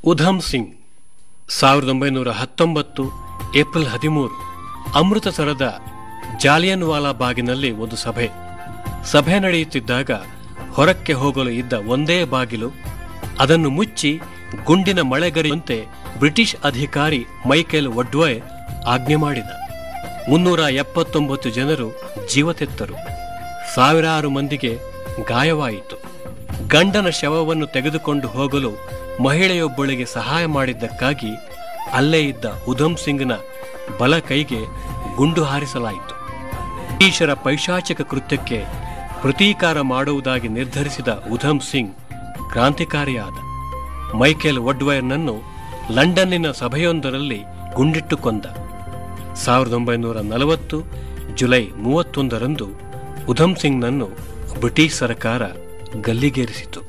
ಉಧಮ್ ಸಿಂಗ್ ಸಾವಿರದ ಒಂಬೈನೂರ ಹತ್ತೊಂಬತ್ತು ಏಪ್ರಿಲ್ ಹದಿಮೂರು ಅಮೃತಸರದ ಜಾಲಿಯನ್ ವಾಲಾ ಬಾಗಿನಲ್ಲಿ ಒಂದು ಸಭೆ ಸಭೆ ನಡೆಯುತ್ತಿದ್ದಾಗ ಹೊರಕ್ಕೆ ಹೋಗಲು ಇದ್ದ ಒಂದೇ ಬಾಗಿಲು ಅದನ್ನು ಮುಚ್ಚಿ ಗುಂಡಿನ ಮಳೆಗರಿಯುವಂತೆ ಬ್ರಿಟಿಷ್ ಅಧಿಕಾರಿ ಮೈಕೆಲ್ ವಡ್ವಾಯ್ ಆಜ್ಞೆ ಮಾಡಿದ ಮುನ್ನೂರ ಎಪ್ಪತ್ತೊಂಬತ್ತು ಜನರು ಜೀವತೆತ್ತರು ಸಾವಿರಾರು ಮಂದಿಗೆ ಗಾಯವಾಯಿತು ಗಂಡನ ಶವವನ್ನು ತೆಗೆದುಕೊಂಡು ಹೋಗಲು ಮಹಿಳೆಯೊಬ್ಬಳಿಗೆ ಸಹಾಯ ಮಾಡಿದ್ದಕ್ಕಾಗಿ ಅಲ್ಲೇ ಇದ್ದ ಉಧಮ್ ಸಿಂಗ್ನ ಬಲ ಕೈಗೆ ಗುಂಡು ಹಾರಿಸಲಾಯಿತು ಬ್ರಿಟಿಷರ ಪೈಶಾಚಿಕ ಕೃತ್ಯಕ್ಕೆ ಪ್ರತೀಕಾರ ಮಾಡುವುದಾಗಿ ನಿರ್ಧರಿಸಿದ ಉಧಮ್ ಸಿಂಗ್ ಕ್ರಾಂತಿಕಾರಿಯಾದ ಮೈಕೆಲ್ ವಡ್ವೈರ್ನನ್ನು ಲಂಡನ್ನಿನ ಸಭೆಯೊಂದರಲ್ಲಿ ಗುಂಡಿಟ್ಟು ಕೊಂದ ಸಾವಿರದ ಒಂಬೈನೂರ ನಲವತ್ತು ಜುಲೈ ಮೂವತ್ತೊಂದರಂದು ಉಧಮ್ ಸಿಂಗ್ನನ್ನು ಬ್ರಿಟಿಷ್ ಸರ್ಕಾರ ಗಲ್ಲಿಗೇರಿಸಿತು